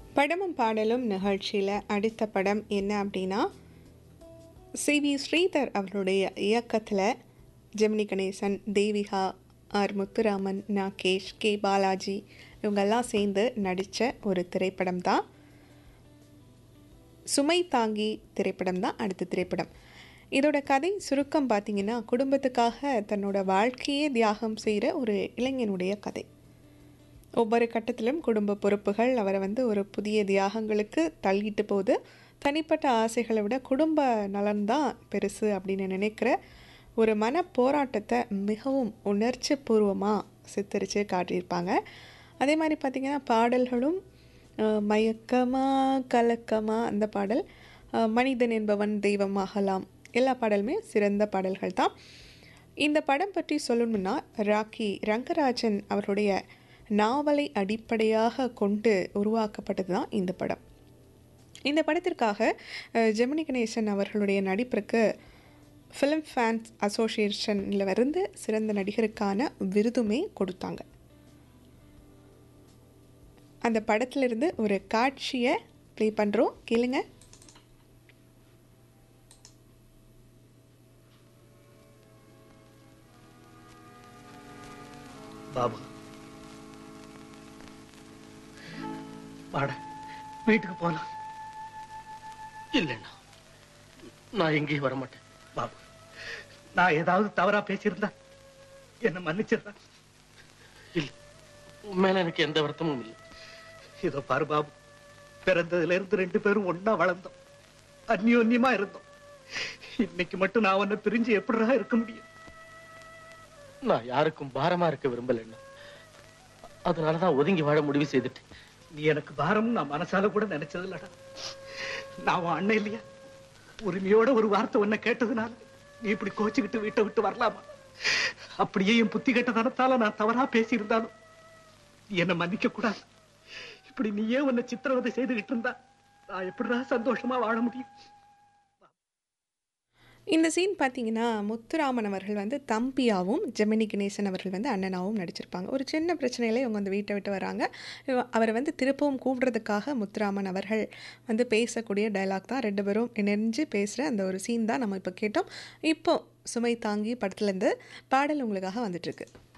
படமும் பாடலும் நிகழ்ச்சியில் அடுத்த படம் என்ன அப்படின்னா சி வி ஸ்ரீதர் அவருடைய இயக்கத்தில் ஜெமினி கணேசன் தேவிகா ஆர் முத்துராமன் நாகேஷ் கே பாலாஜி இவங்கெல்லாம் சேர்ந்து நடித்த ஒரு திரைப்படம் தான் சுமை தாங்கி திரைப்படம் தான் அடுத்த திரைப்படம் இதோட கதை சுருக்கம் பார்த்தீங்கன்னா குடும்பத்துக்காக தன்னோட வாழ்க்கையே தியாகம் செய்கிற ஒரு இளைஞனுடைய கதை ஒவ்வொரு கட்டத்திலும் குடும்ப பொறுப்புகள் அவரை வந்து ஒரு புதிய தியாகங்களுக்கு தள்ளிட்டு போகுது தனிப்பட்ட ஆசைகளை விட குடும்ப நலன்தான் பெருசு அப்படின்னு நினைக்கிற ஒரு மன போராட்டத்தை மிகவும் உணர்ச்சி பூர்வமாக சித்தரித்து காட்டியிருப்பாங்க அதே மாதிரி பார்த்திங்கன்னா பாடல்களும் அஹ், மயக்கமா கலக்கமா அந்த பாடல் அஹ், மனிதன் என்பவன் தெய்வமாகலாம் எல்லா பாடலுமே சிறந்த பாடல்கள் தான் இந்த படம் பற்றி சொல்லணும்னா ராக்கி ரங்கராஜன் அவருடைய நாவலை அடிப்படையாக கொண்டு உருவாக்கப்பட்டது தான் இந்த படம் இந்த படத்திற்காக அஹ், ஜெமினி கணேசன் அவர்களுடைய நடிப்பிற்கு ஃபிலிம் ஃபேன்ஸ் அசோசியேஷனில் இருந்து சிறந்த நடிகருக்கான விருதுமே கொடுத்தாங்க அந்த படத்திலிருந்து ஒரு காட்சியை ப்ளே பண்ணுறோம் கேளுங்க பாபு வாடா வீட்டுக்கு போலாம் இல்லைண்ணா நான் எங்கேயும் வர மாட்டேன் பாபு நான் ஏதாவது தவறா பேசியிருந்தா என்ன மன்னிச்சிடுறேன் இல்ல உன் மேல எனக்கு எந்த வருத்தமும் இல்லை இதோ பாரு பாபு பிறந்ததுல இருந்து ரெண்டு பேரும் ஒண்ணா வளர்ந்தோம் அந்யோன்யமா இருந்தோம் இன்னைக்கு மட்டும் நான் உன்னை பிரிஞ்சு எப்படிடா இருக்க முடியும் நான் யாருக்கும் பாரமா இருக்க விரும்பலண்ணா அதனாலதான் ஒதுங்கி வாழ முடிவு செய்துட்டேன் நீ எனக்கு பாரம் நான் மனசால கூட நினைச்சது இல்லடா நான் உன் அண்ணன் இல்லையா உரிமையோட ஒரு வார்த்தை உன்னை கேட்டதுனால நீ இப்படி கோச்சுக்கிட்டு வீட்டை விட்டு வரலாமா அப்படியே என் புத்தி கெட்ட தனத்தால நான் தவறா பேசியிருந்தாலும் நீ என்னை மன்னிக்க கூடாது இப்படி நீயே உன்னை சித்திரவதை செய்துகிட்டு இருந்தா நான் எப்படிடா சந்தோஷமா வாழ முடியும் இந்த சீன் பார்த்தீங்கன்னா முத்துராமன் அவர்கள் வந்து தம்பியாவும் ஜெமினி கணேசன் அவர்கள் வந்து அண்ணனாவும் நடிச்சிருப்பாங்க ஒரு சின்ன பிரச்சனையில இவங்க வந்து வீட்டை விட்டு வராங்க இவ- அவரை வந்து திருப்பவும் கூப்பிடுறதுக்காக முத்துராமன் அவர்கள் வந்து பேசக்கூடிய டயலாக் தான் ரெண்டு பேரும் இணைஞ்சு பேசுகிற அந்த ஒரு சீன் தான் நம்ம இப்போ கேட்டோம் இப்போ சுமை தாங்கி படத்துலேருந்து பாடல் உங்களுக்காக வந்துட்டுருக்கு